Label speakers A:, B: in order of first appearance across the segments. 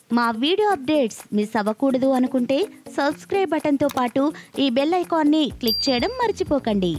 A: మా video updates miss అవ్వకూడదు అనుకుంటే సబ్స్క్రైబ్ బటన్తో పాటు ఈ బెల్ ఐకాన్ని క్లిక్ చేయడం మర్చిపోకండి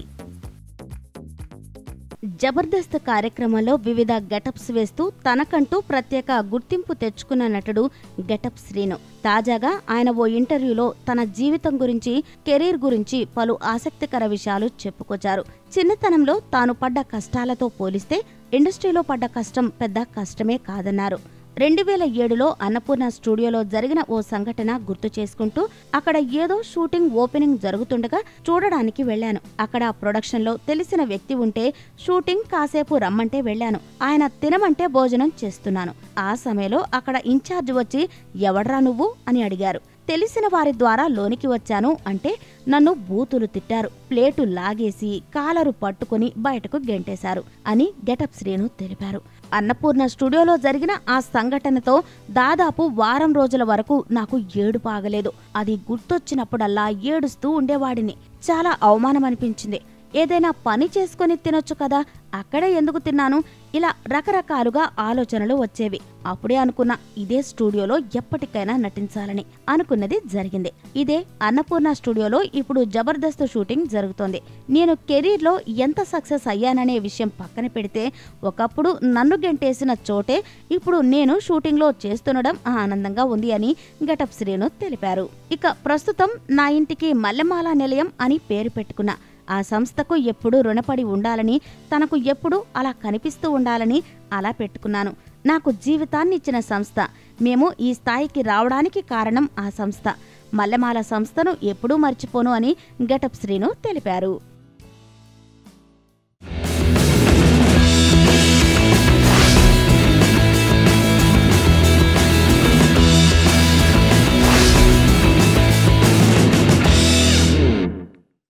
A: జబర్దస్త్ కార్యక్రమంలో వివిధ గెటప్స్ వేస్తూ తనకంటూ ప్రత్యేక గుర్తింపు తెచ్చుకున్న నటుడు గెటప్ శ్రీను తాజాగా ఆయన ఓ ఇంటర్వ్యూలో తన జీవితం గురించి కెరీర్ గురించి పలు ఆసక్తికర విషయాలు చెప్పుకొచ్చారు చిన్నతనంలో తాను పడ్డ కష్టాలతో పోలిస్తే ఇండస్ట్రీలో పడ్డ కష్టం పెద్ద కష్టమే కాదన్నారు రెండు వేల ఏడులో అన్నపూర్ణ స్టూడియోలో జరిగిన ఓ సంఘటన గుర్తు చేసుకుంటూ అక్కడ ఏదో షూటింగ్ ఓపెనింగ్ జరుగుతుండగా చూడడానికి వెళ్ళాను అక్కడ ప్రొడక్షన్లో తెలిసిన వ్యక్తి ఉంటే షూటింగ్ కాసేపు రమ్మంటే వెళ్ళాను ఆయన తినమంటే భోజనం చేస్తున్నాను ఆ సమయంలో అక్కడ ఇన్ఛార్జ్ వచ్చి ఎవడ్రా నువ్వు అని అడిగారు తెలిసిన వారి ద్వారా లోనికి వచ్చాను అంటే నన్ను బూతులు తిట్టారు ప్లేటు లాగేసి కాలరు పట్టుకుని బయటకు గెంటేశారు అని గెటప్ శ్రీను తెలిపారు అన్నపూర్ణ స్టూడియోలో జరిగిన ఆ సంఘటనతో దాదాపు వారం రోజుల వరకు నాకు ఏడుపు ఆగలేదు అది గుర్తొచ్చినప్పుడల్లా ఏడుస్తూ ఉండేవాడిని చాలా అవమానం అనిపించింది ఏదైనా పని చేసుకొని తినొచ్చు కదా అక్కడే ఎందుకు తిన్నాను ఇలా రకరకాలుగా ఆలోచనలు వచ్చేవి అప్పుడే అనుకున్నా ఇదే స్టూడియోలో ఎప్పటికైనా నటించాలని అనుకున్నది జరిగింది ఇదే అన్నపూర్ణ స్టూడియోలో ఇప్పుడు జబర్దస్త్ షూటింగ్ జరుగుతోంది నేను కెరీర్లో ఎంత సక్సెస్ అయ్యాననే విషయం పక్కన పెడితే ఒకప్పుడు నన్ను గెంటేసిన చోటే ఇప్పుడు నేను షూటింగ్లో చేస్తుండడం ఆనందంగా ఉంది అని గెటప్ శ్రీను తెలిపారు ఇక ప్రస్తుతం నా ఇంటికి మల్లెమాల నిలయం అని పేరు పెట్టుకున్నా ఆ సంస్థకు ఎప్పుడూ రుణపడి ఉండాలని తనకు ఎప్పుడూ అలా కనిపిస్తూ ఉండాలని అలా పెట్టుకున్నాను నాకు జీవితాన్ని ఇచ్చిన సంస్థ మేము ఈ స్థాయికి రావడానికి కారణం ఆ సంస్థ మల్లెమాల సంస్థను ఎప్పుడూ మర్చిపోను అని గెటప్ శ్రీను తెలిపారు